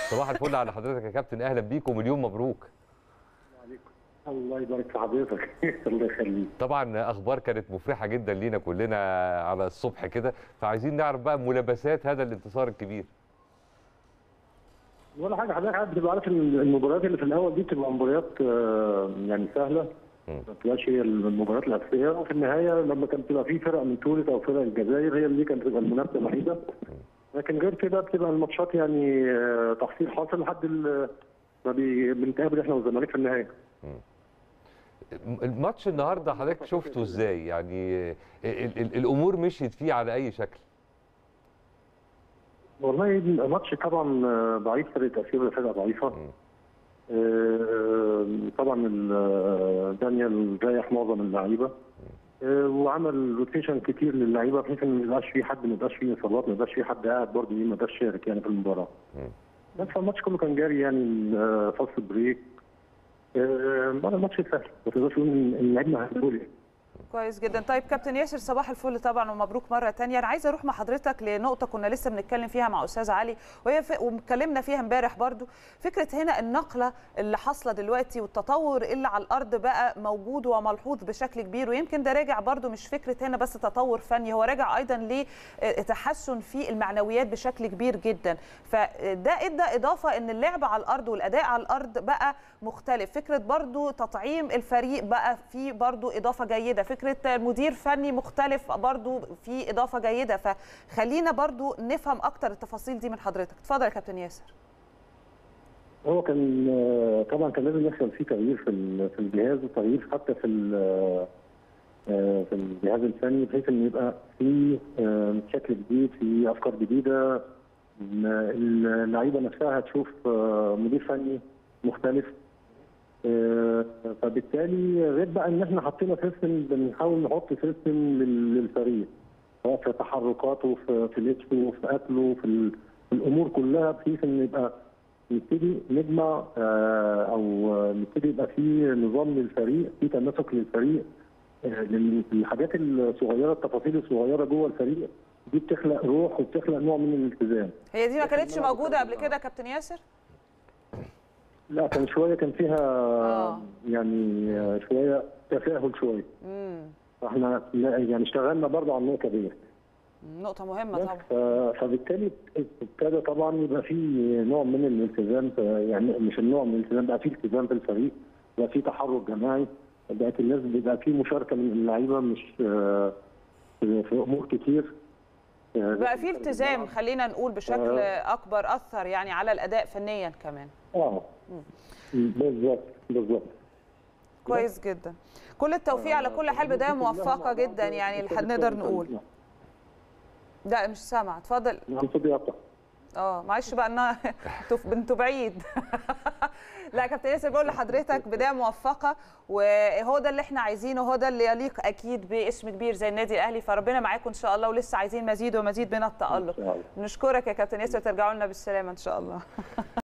صباح الفل على حضرتك يا كابتن اهلا بيك ومليون مبروك عليكم الله يبارك في حضرتك الله يخليك طبعا اخبار كانت مفرحه جدا لينا كلنا على الصبح كده فعايزين نعرف بقى ملابسات هذا الانتصار الكبير ولا حاجه حضرتك عارف بتبقى عارف ان المباريات اللي في الاول دي بتبقى مباريات آه، يعني سهله مم. ما بتبقاش هي المباريات الاساسيه وفي النهايه لما كانت بتبقى في فرق من تونس او فرق الجزائر هي اللي كانت بتبقى المنافسه الوحيده لكن غير كده بتبقى الماتشات يعني آه، تحصيل حاصل لحد ال- ما بي- بنتقابل احنا والزمالك في النهايه الماتش النهارده حضرتك شفته ازاي يعني ال ال الامور مشيت فيه على اي شكل والله الماتش طبعا آه، ضعيف فرقه اثيوبيا فرقه ضعيفه مم. آه، طبعا ال- آه، دانيال ريح معظم اللعيبه آه، وعمل روتيشن كتير للعيبه بحيث ان ما يبقاش في حد ما يبقاش فيه اصابات ما يبقاش في حد قاعد برضه ما يبقاش شارك يعني في المباراه. مم. بس الماتش كله كان جاري يعني آه، فاست بريك آه، بقى الماتش سهل ما تقدرش تقول ان إن لعبنا هنقول كويس جدا طيب كابتن ياسر صباح الفل طبعا ومبروك مره تانية انا عايزه اروح مع حضرتك لنقطه كنا لسه بنتكلم فيها مع استاذ علي وهي ف... واتكلمنا فيها امبارح برضو فكره هنا النقله اللي حاصله دلوقتي والتطور اللي على الارض بقى موجود وملحوظ بشكل كبير ويمكن ده راجع برضو مش فكره هنا بس تطور فني هو راجع ايضا لتحسن في المعنويات بشكل كبير جدا فده ادى اضافه ان اللعب على الارض والاداء على الارض بقى مختلف فكره برضو تطعيم الفريق بقى في برضو اضافه جيده فكره مدير فني مختلف برضو في اضافه جيده فخلينا برضو نفهم اكتر التفاصيل دي من حضرتك اتفضل يا كابتن ياسر هو كان آه، طبعا كان لازم يحصل فيه تغيير في ال- في الجهاز وتغيير حتى في ال- آه، في الجهاز الفني بحيث ان يبقى في آه، شكل جديد في افكار جديده إن اللعيبه نفسها هتشوف آه، مدير فني مختلف آه، فبالتالي غير بقى ان احنا حطينا سيستم بنحاول نحط سيستم لل- للفريق سواء في تحركاته في في لبسه في اكله في, ال- في الامور كلها بحيث ان يبقى نبتدي نجمع آه، او آه، نبتدي يبقى في نظام للفريق في تماسك للفريق آه، لان الحاجات الصغيره التفاصيل الصغيره جوه الفريق دي بتخلق روح وبتخلق نوع من الالتزام هي دي ما كانتش موجوده قبل كده يا كابتن ياسر لا كان شويه كان فيها آه. يعني آه، شويه تساهل شويه امم فاحنا لا- يعني اشتغلنا برضه على النقطه دي نقطه مهمه بس طبعا ف- فبالتالي ابتدى طبعا يبقى في نوع من الالتزام في- يعني مش النوع من الالتزام بقى في التزام في الفريق بقى في تحرك جماعي بقت الناس بيبقى في مشاركه من اللعيبه مش آه، في في امور كتير آه، بقى في التزام خلينا نقول بشكل اكبر اثر يعني على الاداء فنيا كمان اه بالظبط بالظبط كويس جدا كل التوفيق على كل حال بدايه موفقه جدا يعني اللي نقدر نقول لا مش سامع اتفضل نعم صوتي يقطع اه معلش بقى انا انتوا انتوا بعيد لا يا كابتن ياسر بقول لحضرتك بدايه موفقه وهو ده اللي احنا عايزينه هو ده اللي يليق اكيد باسم كبير زي النادي الاهلي فربنا معاكم ان شاء الله ولسه عايزين مزيد ومزيد من التالق إن شاء الله. نشكرك يا كابتن ياسر ترجعوا لنا بالسلامه ان شاء الله